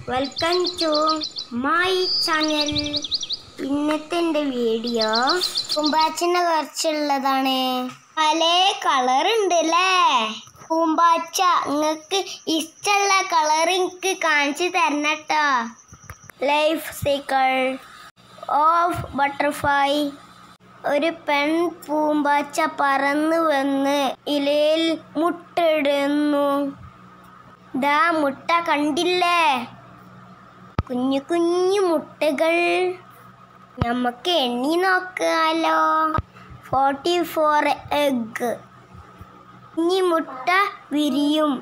welcome to my channel ഇന്നത്തെ എൻ്റെ video പൂമ്പാച്ചിനെ കുറിച്ചുള്ളതാണ് പല കളർ ഉണ്ട് അല്ലേ പൂമ്പാച്ച നിങ്ങൾക്ക് ഇഷ്ടമുള്ള കളർ എനിക്ക് കാണിച്ചു തരണം കേട്ടോ ലൈഫ് സൈക്കിൾ ഓഫ് ബട്ടർഫ്ലൈ ഒരു പെൺ പൂമ്പാച്ച പറന്നു വന്ന് ഇലയിൽ മുട്ടിടുന്നു ദാ മുട്ട കണ്ടില്ലേ കുഞ്ഞു കുഞ്ഞു മുട്ടകൾ നമുക്ക് എണ്ണി നോക്കാലോ ഫോർട്ടി ഫോർ എഗ് ഇനി മുട്ട വിരിയും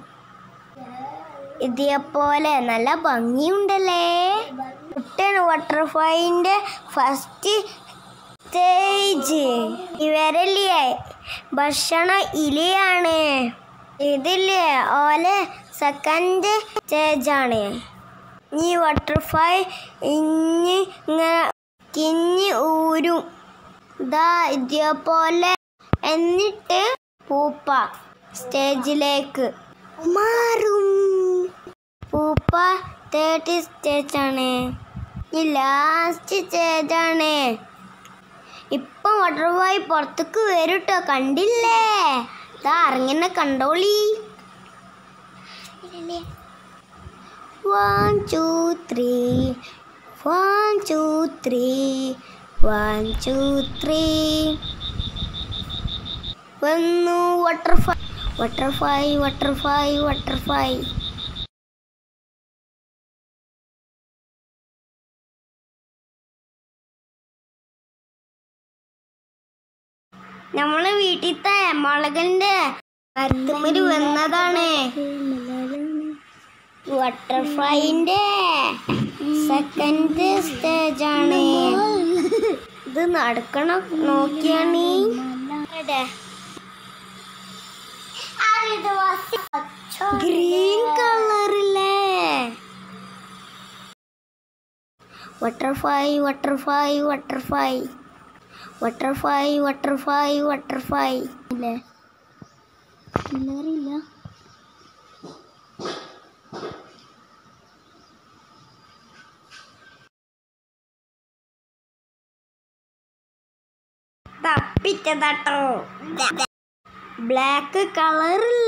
ഇതേപോലെ നല്ല ഭംഗിയുണ്ടല്ലേ മുട്ടൻ ബട്ടർഫ്ലൈൻ്റെ ഫസ്റ്റ് സ്റ്റേജ് ഇവരല്ലേ ഭക്ഷണ ഇലയാണ് ഇതില്ലേ ഓലെ സെക്കൻഡ് സ്റ്റേജാണ് ഈ ബട്ടർഫ്ലൈ ഇഞ്ഞി ഇങ്ങനെ കിഞ്ഞി ഊരും ഇതാ ഇതേപോലെ എന്നിട്ട് പൂപ്പ സ്റ്റേജിലേക്ക് മാറും പൂപ്പ തേർട്ടി സ്റ്റേജാണ് ഈ ലാസ്റ്റ് സ്റ്റേജാണ് ഇപ്പം ബട്ടർഫ്ലൈ പുറത്തേക്ക് വരും ട്ടോ കണ്ടില്ലേ ഇതാ ഇറങ്ങിനെ കണ്ടോളി one two three one two three one two three വന്നു ബട്ടർഫ്ലൈ ബട്ടർഫ്ലൈ ബട്ടർഫ്ലൈ ബട്ടർഫ്ലൈ നമ്മളെ വീട്ടിലത്തെ മുളകിന്റെ മരത്തുമ്മല് വന്നതാണ് ബട്ടർഫ്ലൈന്റെ സെക്കൻഡ് സ്റ്റേജ് ആണ് ഇത് നടക്കണം നോക്കിയാണ് ഗ്രീൻ കളറില്ലേ butterfly butterfly butterfly butterfly butterfly butterfly ഇല്ലേ അറിയില്ല തപ്പിച്ചതാട്ടോ ബ്ലാക്ക് കളറില്ലേ